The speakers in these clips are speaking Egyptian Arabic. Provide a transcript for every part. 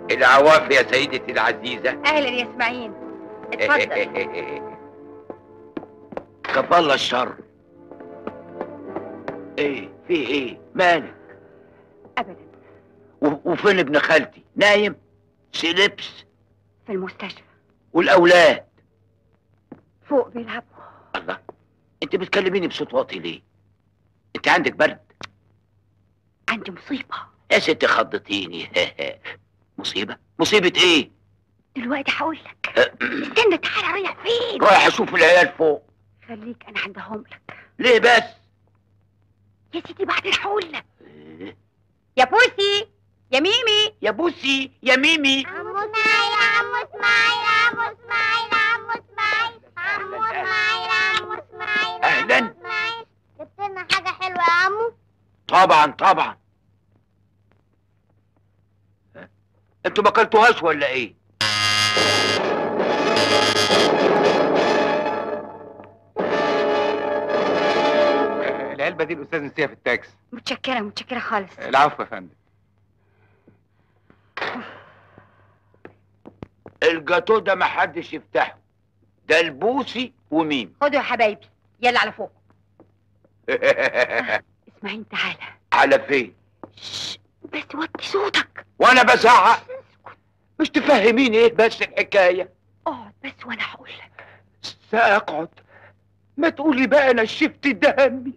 العواف يا سيدتي العزيزة اهلا يا اسماعيل اتفضل كفى الله الشر ايه في ايه مالك ابدا و- وفين ابن خالتي نايم سلبس في المستشفى والاولاد فوق بيلعبوا الله انت بتكلميني بصوت واطي ليه انت عندك برد عندي مصيبه يا ستي خضتيني مصيبة مصيبة ايه دلوقتي هقول لك استنى تعالى رايح فين رايح اشوف العيال فوق خليك انا عندهم لك ليه بس يا سيدي بعدين هقول لك إيه؟ يا بوسي يا ميمي يا بوسي يا ميمي عمو اسماعيل عمو اسماعيل عمو اسماعيل عمو اسماعيل عمو اسماعيل عمو اسماعيل أهلاً. عمو اسماعيل جبت لنا حاجة حلوة يا عمو طبعا طبعا ها؟ انتوا ما اكلتوهاش ولا ايه العلبة دي الأستاذ نسيها في التاكس متشكره متشكره خالص العفو يا فندم الجاتو ده ما حدش يفتحه ده البوسي وميمي خدوا يا حبايبي يلا على فوق اسماعيل تعالى على فين شش، بس وطي صوتك وانا بزعق مش تفهميني ايه بس الحكايه اقعد بس وانا هقول لك ساقعد ما تقولي بقى انا شفت دمي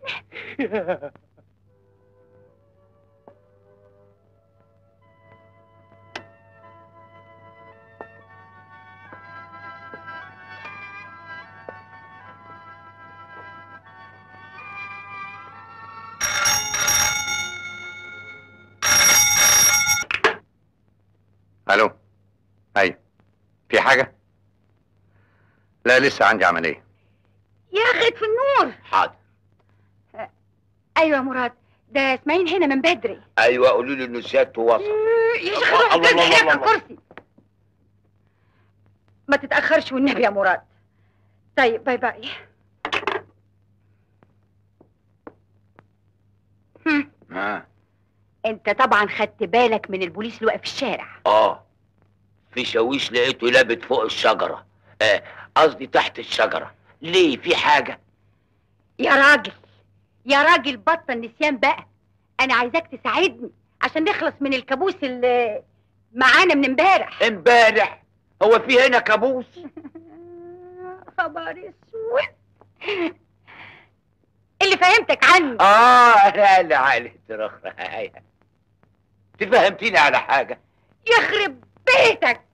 ألو أيوة في حاجة؟ لا لسه عندي عملية يا اخي في النور حاضر ايوه يا مراد ده اسماعيل هنا من بدري ايوه قولوا لي انه سيادته وصل يا الله- شيخ روح الله- اقعد الله- هناك الله- على الكرسي ما تتاخرش والنبي يا مراد طيب باي باي هم، ها انت طبعا خدت بالك من البوليس اللي واقف في الشارع اه في شاويش لقيته لابت فوق الشجره آه، قصدي تحت الشجره ليه في حاجه يا راجل يا راجل بطل نسيان بقى انا عايزاك تساعدني عشان نخلص من الكابوس اللي معانا من امبارح امبارح هو في هنا كابوس خبر اسود اللي فهمتك عنه اه لا لا عقلي ترخرة تفهمتيني على حاجه يخرب بيتك